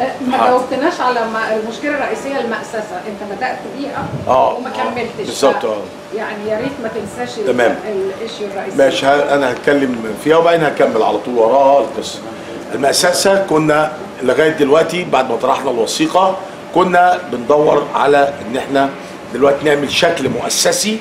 ما حاضر. جاوبتناش على ما- المشكله الرئيسيه المأسسه انت بدات بيها آه، وما آه، كملتش بالظبط، ف- آه. يعني يا ريت ما تنساش ال- تمام. الايشيو الرئيسي ماشي ه- انا هتكلم فيها وبعدين هكمل على طول وراها القصه المأسسة كنا لغايه دلوقتي بعد ما طرحنا الوثيقه كنا بندور على ان احنا دلوقتي نعمل شكل مؤسسي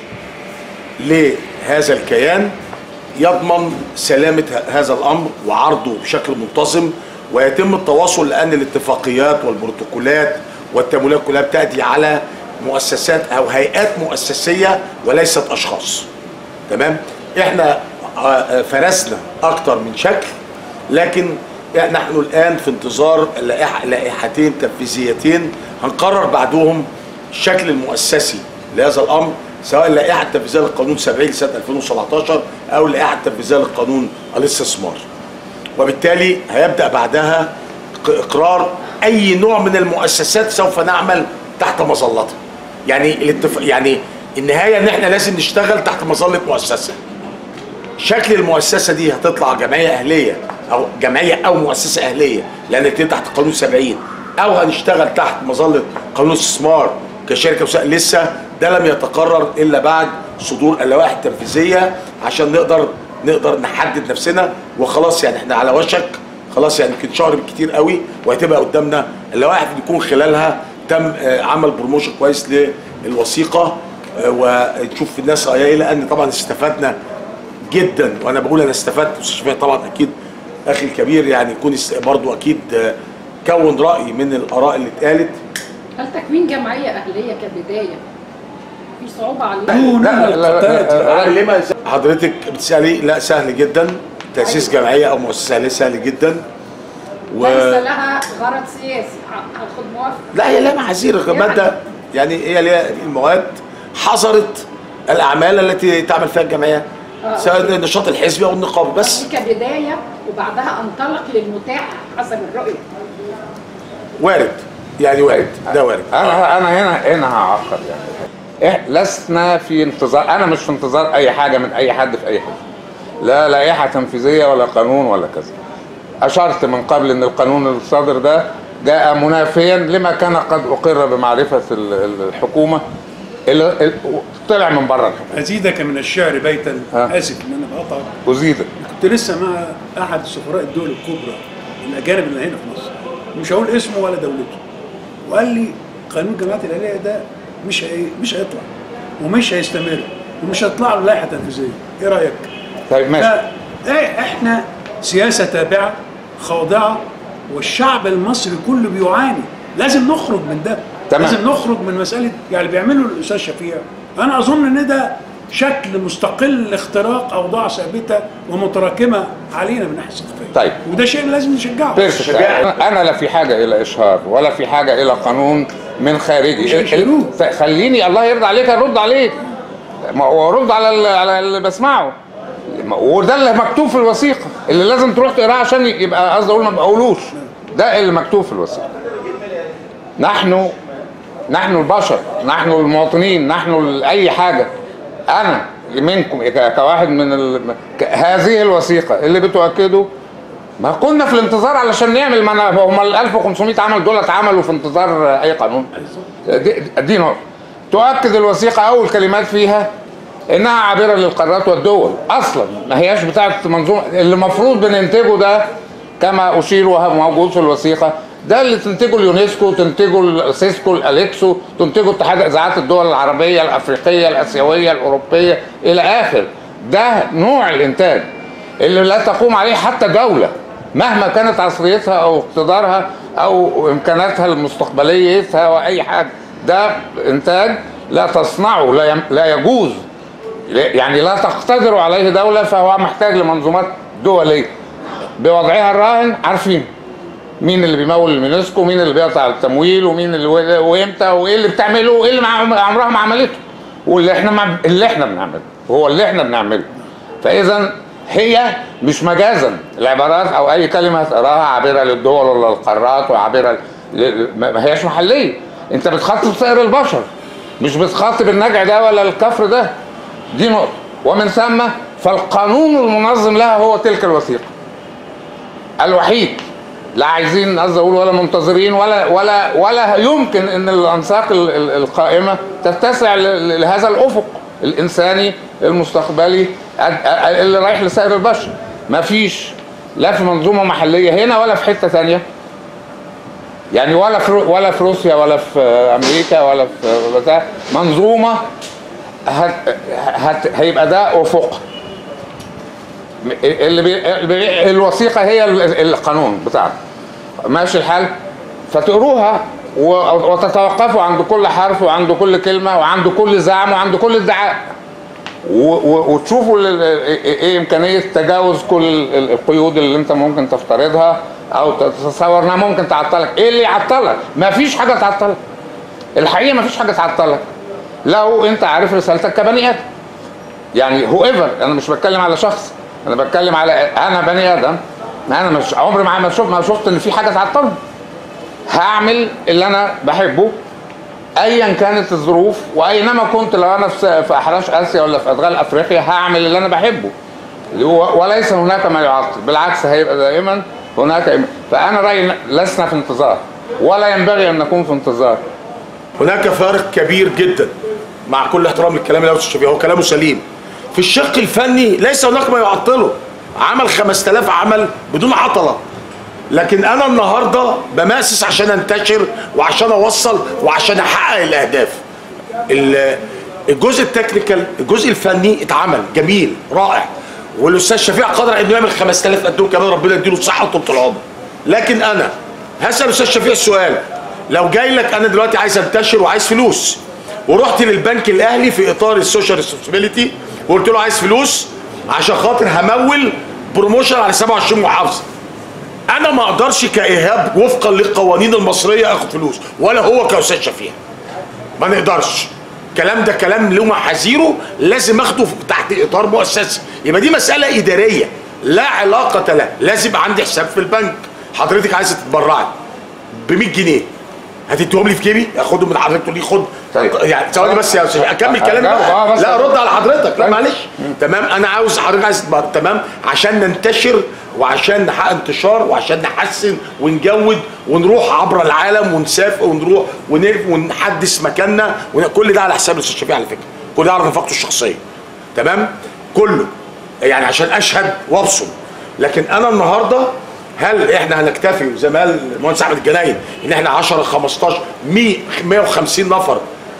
لهذا الكيان يضمن سلامة ه- هذا الأمر وعرضه بشكل منتظم ويتم التواصل لأن الاتفاقيات والبروتوكولات والتمويلات كلها بتأتي على مؤسسات أو هيئات مؤسسية وليست أشخاص تمام احنا آه، آه، فرسنا أكتر من شكل لكن نحن الآن في انتظار لائحة- لائحتين تنفيذيتين هنقرر بعدهم الشكل المؤسسي لهذا الامر سواء اللائحه التنفيذيه للقانون 70 لسنه 2017 او اللائحه التنفيذيه للقانون الاستثمار. وبالتالي هيبدا بعدها ق- اقرار اي نوع من المؤسسات سوف نعمل تحت مظلتها. يعني الاتفاق يعني النهايه ان احنا لازم نشتغل تحت مظله مؤسسه. شكل المؤسسه دي هتطلع جمعيه اهليه او جمعيه او مؤسسه اهليه لان بتبقى تحت قانون 70 او هنشتغل تحت مظله قانون الاستثمار كشركه وسائل لسه ده لم يتقرر الا بعد صدور اللوائح التنفيذيه عشان نقدر نقدر نحدد نفسنا وخلاص يعني احنا على وشك خلاص يعني يمكن شهر بالكتير قوي وهتبقى قدامنا اللوائح اللي يكون خلالها تم آه، عمل بروموشن كويس للوثيقه آه، ونشوف الناس رايها ايه لان طبعا استفدنا جدا وانا بقول انا استفدت استاذ شفيع طبعا اكيد اخي الكبير يعني يكون است- برضو اكيد آه، كون راي من الاراء اللي اتقالت هل تكوين جمعيه اهليه كبدايه في صعوبه عليه؟ دون لا، لا، لا، لا، لا. لما حضرتك بتسالي لا سهل جدا تاسيس جمعيه او مؤسسه اهليه سهل جدا و ليس لها غرض سياسي ه- هاخد موافقه لا هي لها محاذير ماده يعني هي ليها المواد حظرت الاعمال التي تعمل فيها الجمعيات آه، سواء أوكي. النشاط الحزبي او النقابي بس دي كبدايه وبعدها انطلق للمتاح حسب الرؤيه وارد يعني وارد ده وارد انا انا هنا هنا هعقد يعني إح- لسنا في انتظار انا مش في انتظار اي حاجه من اي حد في اي حاجه لا لائحه تنفيذيه ولا قانون ولا كذا اشرت من قبل ان القانون الصادر ده جاء منافيا لما كان قد اقر بمعرفه ال- ال- الحكومه اللي اللي طلع من بره الحكومه ازيدك من الشعر بيتا آه. اسف ان انا بقطعك ازيد كنت لسه مع احد سفراء الدول الكبرى الاجانب اللي هنا في مصر مش هقول اسمه ولا دولته وقال لي قانون الجمعيات الاهليه ده مش هي... مش هيطلع ومش هيستمر ومش هيطلع له لائحه تنفيذيه ايه رايك؟ طيب ماشي ف- إيه احنا سياسه تابعه خاضعه والشعب المصري كله بيعاني لازم نخرج من ده تمام. لازم نخرج من مساله يعني بيعملوا الاستاذ شفيع انا اظن ان ده شكل مستقل لاختراق اوضاع ثابته ومتراكمه علينا من ناحيه الثقافيه طيب. وده شيء لازم نشجعه بيرفكت انا لا في حاجه الى اشهار ولا في حاجه الى قانون من مش خارجي هيشيلوه. ف- خليني الله يرضى عليك ارد عليك ما هو ارد على ال- على اللي بسمعه ما- وده اللي مكتوب في الوثيقه اللي لازم تروح تقراه عشان يبقى قصدي اقول ما بقولوش ده اللي مكتوب في الوثيقه نحن نحن البشر نحن المواطنين نحن ال- اي حاجه انا منكم ك- كواحد من ال... ك- هذه الوثيقه اللي بتؤكده ما كنا في الانتظار علشان نعمل ما أنا- هم ال 1500 عمل دول اتعملوا في انتظار اي قانون دي, دي نقطه تؤكد الوثيقه اول كلمات فيها انها عابره للقارات والدول اصلا ما هياش بتاعه منظومه اللي المفروض بننتجه ده كما اشير وهو موجود في الوثيقه ده اللي تنتجه اليونسكو تنتجه السيسكو الاليكسو تنتجه اتحاد اذاعات الدول العربيه الافريقيه الاسيويه الاوروبيه الى اخر ده نوع الانتاج اللي لا تقوم عليه حتى دولة مهما كانت عصريتها او اقتدارها او امكاناتها المستقبليتها او اي حاجة ده انتاج لا تصنعه لا يم- لا يجوز يعني لا تقتدر عليه دولة فهو محتاج لمنظومات دولية بوضعها الراهن عارفين مين اللي بيمول اليونسكو مين اللي بيقطع التمويل ومين اللي وامتى وايه اللي بتعمله وايه اللي مع- عمرها ما عملته واللي احنا مع اللي احنا بنعمله هو اللي احنا بنعمله فاذا هي مش مجازا العبارات او اي كلمه هتقراها عابره للدول ولا للقارات وعابره ل- ما ما هياش محليه انت بتخاطب سائر البشر مش بتخاطب النجع ده ولا الكفر ده دي نقطه ومن ثم فالقانون المنظم لها هو تلك الوثيقه الوحيد لا عايزين قصدي اقول ولا منتظرين ولا ولا ولا يمكن ان الانساق ال- ال- القائمه تتسع ل- ل- لهذا الافق الانساني المستقبلي ال- ال- اللي رايح لسائر البشر ما فيش لا في منظومه محليه هنا ولا في حته ثانيه يعني ولا في رو- ولا في روسيا ولا في امريكا ولا في بتاع منظومه هت هت هيبقى ده افق اللي بي اللي بي الوثيقه هي ال- القانون بتاعنا ماشي الحال فتقروها و- وتتوقفوا عند كل حرف وعند كل كلمه وعند كل زعم وعند كل ادعاء و- و- وتشوفوا ال- ال- ايه إيه امكانيه تجاوز كل ال- القيود اللي انت ممكن تفترضها او تتصور انها ممكن تعطلك ايه اللي يعطلك مفيش حاجه تعطلك الحقيقه مفيش حاجه تعطلك لو انت عارف رسالتك كبني ادم يعني هو ايفر انا مش بتكلم على شخص انا بتكلم على انا بني ادم انا مش عمري ما ما شفت ما شفت ان في حاجه تعطلني هعمل اللي انا بحبه ايا كانت الظروف واينما كنت لو انا في في احراش اسيا ولا في ادغال افريقيا هعمل اللي انا بحبه و- وليس هناك ما يعطل بالعكس هيبقى دائما هناك فانا رايي لسنا في انتظار ولا ينبغي ان نكون في انتظار هناك فارق كبير جدا مع كل احترام للكلام اللي أستاذ شفيق هو كلامه سليم في الشق الفني ليس هناك ما يعطله عمل 5000 عمل بدون عطله لكن انا النهارده بماسس عشان انتشر وعشان اوصل وعشان احقق الاهداف ال- الجزء التكنيكال الجزء الفني اتعمل جميل رائع والاستاذ شفيع قادر انه يعمل 5000 قدهم كمان ربنا يديله الصحه وطول العمر لكن انا هسال الاستاذ شفيع السؤال لو جاي لك انا دلوقتي عايز انتشر وعايز فلوس ورحت للبنك الاهلي في اطار السوشيال ريسبونسبيلتي وقلت له عايز فلوس عشان خاطر همول بروموشن على 27 محافظه انا ما اقدرش كايهاب وفقا للقوانين المصريه اخد فلوس ولا هو كاستاذ شفيع ما نقدرش الكلام ده كلام له محاذيره لازم اخده في- تحت اطار مؤسسي يبقى دي مساله اداريه لا علاقه لها لازم يبقى عندي حساب في البنك حضرتك عايزه تتبرعي ب 100 جنيه هتديهم لي في جيبي اخدهم من حضرتك تقول لي خد طيب. يعني ثواني بس يا استاذ اكمل كلامي آه، بقى بس- لا رد على حضرتك لا معلش تمام انا عاوز حضرتك عايز تبقى- تمام عشان ننتشر وعشان نحقق انتشار وعشان نحسن ونجود ونروح عبر العالم ونسافر ونروح ونلف ونحدث مكاننا ون- كل ده على حساب الاستاذ شفيع على فكره كل ده على نفقته الشخصيه تمام كله يعني عشان اشهد وابصم لكن انا النهارده هل احنا هنكتفي زي ما قال المهندس احمد الجناين ان احنا 10 15 100 150 نفر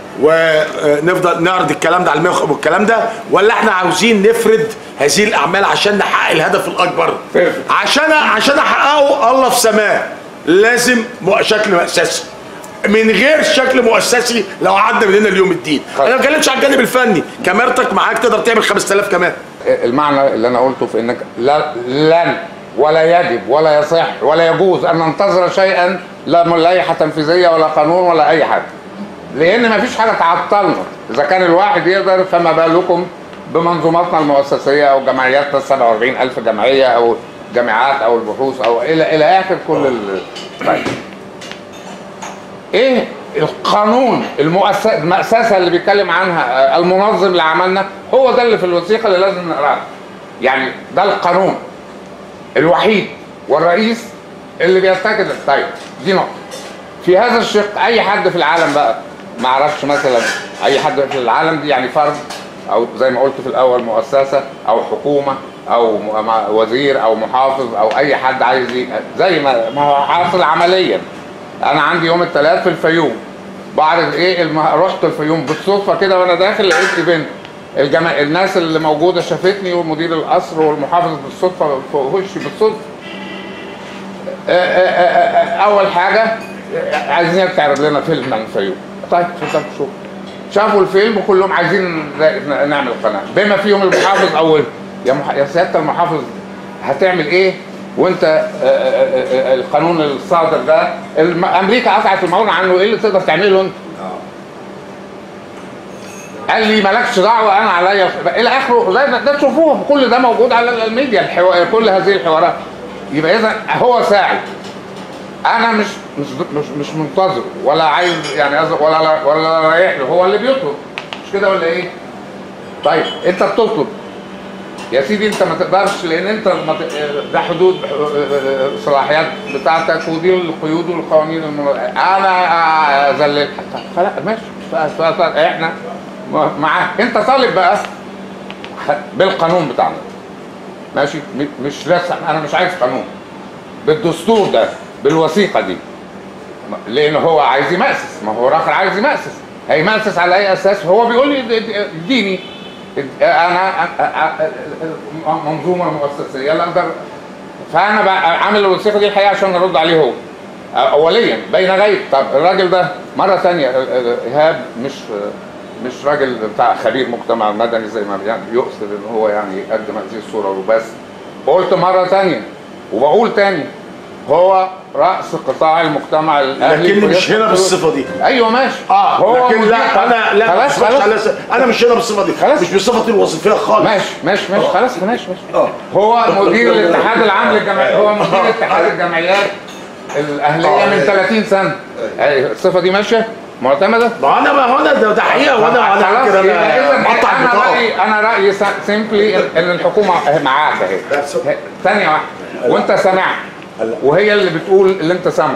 ونفضل نعرض الكلام ده على المية والكلام ده ولا احنا عاوزين نفرد هذه الاعمال عشان نحقق الهدف الاكبر Perfect. عشان عشان احققه الله في سماه لازم مؤ- شكل مؤسسي من غير شكل مؤسسي لو عدى من هنا اليوم الدين انا ما بتكلمش على الجانب الفني كاميرتك معاك تقدر تعمل 5000 كمان المعنى اللي انا قلته في انك لا لن ولا يجب ولا يصح ولا يجوز ان ننتظر شيئا لا من لائحه تنفيذيه ولا قانون ولا اي حاجه لان ما فيش حاجه تعطلنا اذا كان الواحد يقدر فما بالكم بمنظوماتنا المؤسسيه او جمعياتنا ال 47000 جمعيه او جامعات او البحوث او الى الى اخر كل ال... طيب ايه القانون المؤسسه المؤسسه اللي بيتكلم عنها آه، المنظم لعملنا هو ده اللي في الوثيقه اللي لازم نقراها يعني ده القانون الوحيد والرئيس اللي بيتكد طيب دي نقطه في هذا الشق اي حد في العالم بقى ما اعرفش مثلا اي حد في العالم دي يعني فرد او زي ما قلت في الاول مؤسسه او حكومه او م- مع- وزير او محافظ او اي حد عايز ي- زي ما ما هو حاصل عمليا انا عندي يوم الثلاث في الفيوم بعرض ايه الم... رحت الفيوم بالصدفه كده وانا داخل لقيت ايفنت الجما... الناس اللي موجوده شافتني ومدير القصر والمحافظ بالصدفه في وشي بالصدفه آه، آه، آه، آه، اول حاجه آه، عايزينك تعرض لنا فيلم عن الفيوم طيب اتفضل شوف شافوا الفيلم وكلهم عايزين ن- نعمل قناه بما فيهم المحافظ اول يا مح... يا سياده المحافظ هتعمل ايه وانت آه، آه، آه، القانون الصادر ده الم... امريكا قطعت المعونه عنه ايه اللي تقدر تعمله انت قال لي مالكش دعوه انا عليا الى اخره ده, ده تشوفوه كل ده موجود على الميديا الحو... كل هذه الحوارات يبقى اذا هو ساعد انا مش مش مش, مش منتظر ولا عايز يعني أز- ولا ولا رايح له هو اللي بيطلب مش كده ولا ايه؟ طيب انت بتطلب يا سيدي انت ما تقدرش لان انت ما ت- ده حدود صلاحيات بتاعتك ودي القيود والقوانين الم... انا اذللك خلاص ماشي ف- ف- ف- احنا م- معاك انت طالب بقى بالقانون بتاعنا ماشي م- مش لسه انا مش عايز قانون بالدستور ده بالوثيقه دي لان هو عايز يمأسس ما هو راجل عايز يمأسس هيمأسس على اي اساس هو بيقول لي د- د- اديني اد- انا أ- أ- أ- منظومه مؤسسيه لا اقدر فانا بقى عامل الوثيقه دي الحقيقه عشان ارد عليه هو اوليا بين غيب طب الراجل ده مره ثانيه ايهاب مش مش راجل بتاع خبير مجتمع مدني زي ما يعني يقصد ان هو يعني يقدم هذه الصوره وبس قلت مره ثانيه وبقول تاني هو راس قطاع المجتمع الاهلي لكن مش هنا ويصرف بالصفه دي ايوه ماشي اه لكن مدير- لا انا لا خلاص مش خلاص على س- انا مش هنا بالصفه دي خلاص. مش بصفتي الوظيفيه خالص ماشي ماشي ماشي خلاص ماشي ماشي اه هو مدير الاتحاد العام للجمعيات هو مدير اتحاد الجمعيات الاهليه من 30 سنه أي الصفه دي ماشيه معتمده ما انا ما هو انا ده, ده حقيقه وانا انا خلاص كده يبقى انا اذا مقطع انا البطاقه رايي انا رايي سيمبلي ان الحكومه معاك اهي بس. ثانيه واحده وانت سامعها وهي اللي بتقول اللي انت سامعه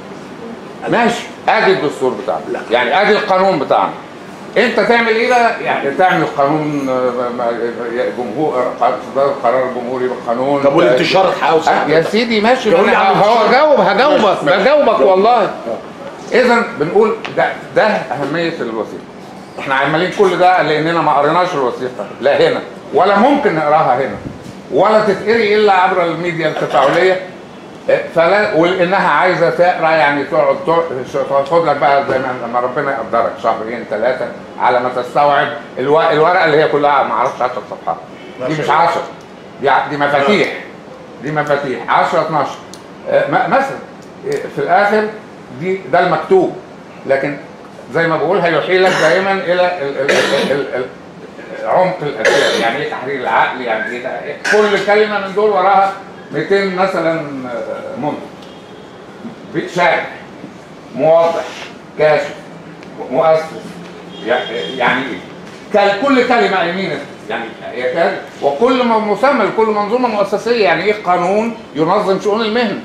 ماشي ادي الدستور بتاعنا لا. يعني ادي القانون بتاعنا انت تعمل ايه بقى يعني تعمل قانون آه، ما- جمهور اصدار قرار جمهوري بالقانون طب والانتشار الحوسه آه، يا سيدي ماشي جاوبني أنا على هو الانتشار. جاوب هجاوبك ماشي. بجاوبك والله اذا بنقول ده ده اهميه الوثيقه احنا عمالين كل ده لاننا ما قريناش الوثيقه لا هنا ولا ممكن نقراها هنا ولا تتقري الا عبر الميديا التفاعليه اه، فلا ولانها عايزه تقرا يعني تقعد تقعد- تاخد لك بقى زي ما لما ربنا يقدرك شهرين ثلاثه على ما تستوعب الو- الورقه اللي هي كلها ما اعرفش 10 صفحات دي مش 10 دي ع- دي مفاتيح دي مفاتيح 10 12 اه، م- مثلا اه، في الاخر دي ده المكتوب لكن زي ما بقول هيحيلك دائما الى ال ال ال ال ال عمق الاشياء يعني ايه تحرير العقل يعني ايه ده- كل كلمه من دول وراها 200 مثلا آه، منتج شارح موضح كاشف مؤسس يع- يعني ايه كل- كل كلمه يمين يعني يكاد وكل ما مسمى لكل منظومه مؤسسيه يعني ايه قانون ينظم شؤون المهنه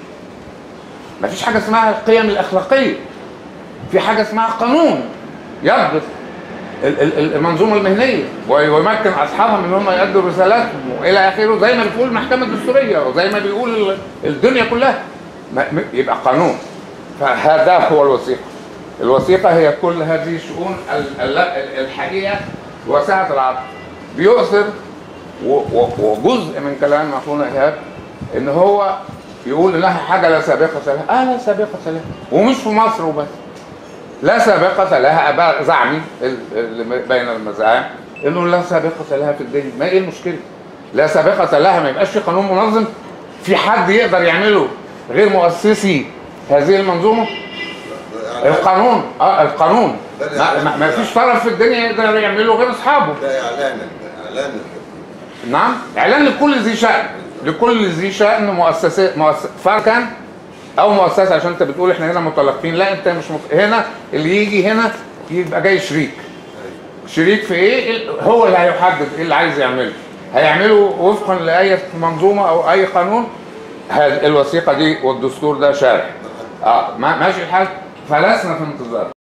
ما فيش حاجه اسمها القيم الاخلاقيه في حاجه اسمها قانون يضبط ال- ال- المنظومه المهنيه وي- ويمكن اصحابها من ان هم يؤدوا رسالاتهم والى اخره زي ما بتقول المحكمه الدستوريه وزي ما بيقول ال- الدنيا كلها ما- م- يبقى قانون فهذا هو الوثيقه الوثيقه هي كل هذه الشؤون ال- ال- الحقيقه وسعه العقل بيؤثر و- و- وجزء من كلام اخونا ايهاب ان هو يقول انها حاجه لا سابقه لها اه لا سابقه لها ومش في مصر وبس لا سابقة لها أبا زعمي ال- اللي بين المزاعم إنه لا سابقة لها في الدنيا ما إيه المشكلة؟ لا سابقة لها ما يبقاش في قانون منظم في حد يقدر يعمله غير مؤسسي هذه المنظومة القانون اه القانون ما, ما, ما فيش طرف في الدنيا يقدر يعمله غير اصحابه ده اعلان اعلان نعم اعلان لكل ذي شأن لكل ذي شأن مؤسسة مؤسسة فرد كان او مؤسسة عشان انت بتقول احنا هنا متلقين لا انت مش مت... هنا اللي يجي هنا يبقى جاي شريك شريك في ايه هو اللي هيحدد ايه اللي عايز يعمله هيعمله وفقا لاي منظومة او اي قانون هذه الوثيقة دي والدستور ده شارع اه ما- ماشي الحال فلسنا في انتظار